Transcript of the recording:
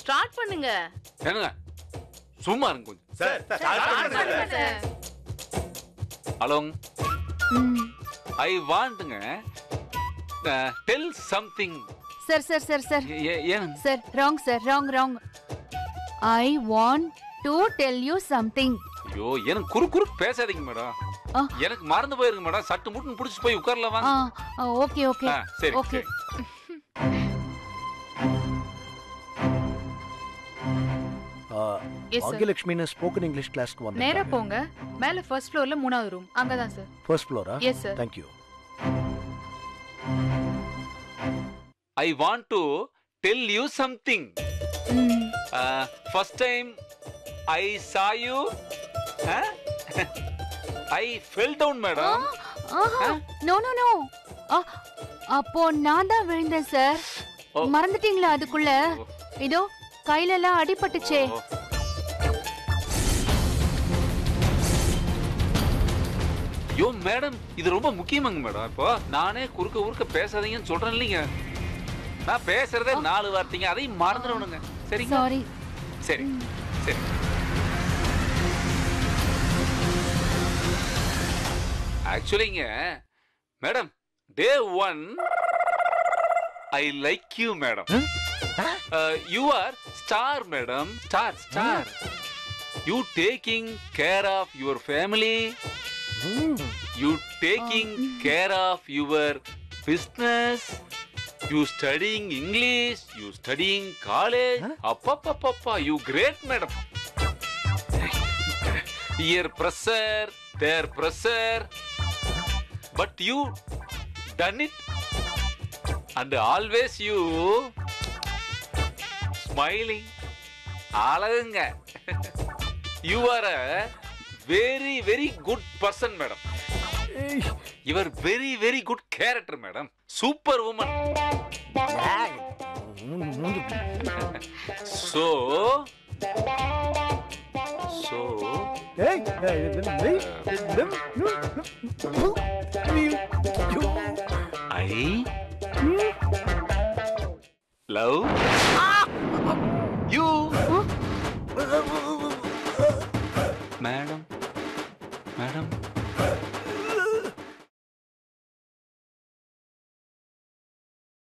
Start பண்ணுங்க என்னங்க சும்மா இருங்க கொஞ்சம் சார் ஸ்டார்ட் பண்ணுங்க சார் ஹலோ ம். ஐ வாண்ட்டுங்க tell something sir sir sir sir ஏன் sir wrong sir wrong wrong I want to tell you something ஐயோ எனக்கு குறு குறு பேசாதீங்க மேடம் ஆ. எனக்கு மறந்து போயிருங்க மேடம் சட்டு முட்டுன்னு புடிச்சு போய் உட்காரல வாங்க ஆ ஓகே ஓகே ஆ, சரி ஓகே சரி எஸ் சார் பாக்யலட்சுமின்னு ஸ்போக்கன் இங்கிலீஷ் கிளாஸ்க்கு வந்து நேரா போங்க மேல ஃபர்ஸ்ட் ஃப்ளோர்ல மூணாவது ரூம் அங்கதான் சார் ஃபர்ஸ்ட் ஃப்ளோரா yes sir thank you I want to tell you something hmm. First time I saw you I fell down madam ஆஹா நோ நோ நோ அப்போ நான் தான் விழுந்தேன் சார் ஓ. மறந்துட்டீங்களா அதுக்குள்ள இதோ கையில எல்லாம் அடிபட்டுச்சே யோ மேடம் இது ரொம்ப முக்கியமாங்க மேடம் இப்போ நானே குறுக்க குறுக்க பேசாதீங்கன்னு சொல்றேன் இல்லைங்க நான் பேசுறதே நாலு வார்த்தைங்க அதையும் மறந்துடணுங்க சரிங்க சாரி சரி சரி ஆக்சுவலிங்க madam day one I like you madam you are star madam star star you taking care of your family you taking care of your business you studying English you studying college அப்பப்பப்பப்பா you great madam year pressure there pressure but you done it and always you smiling அழகுங்க you are a very very good person madam your very very good character madam super woman so so I love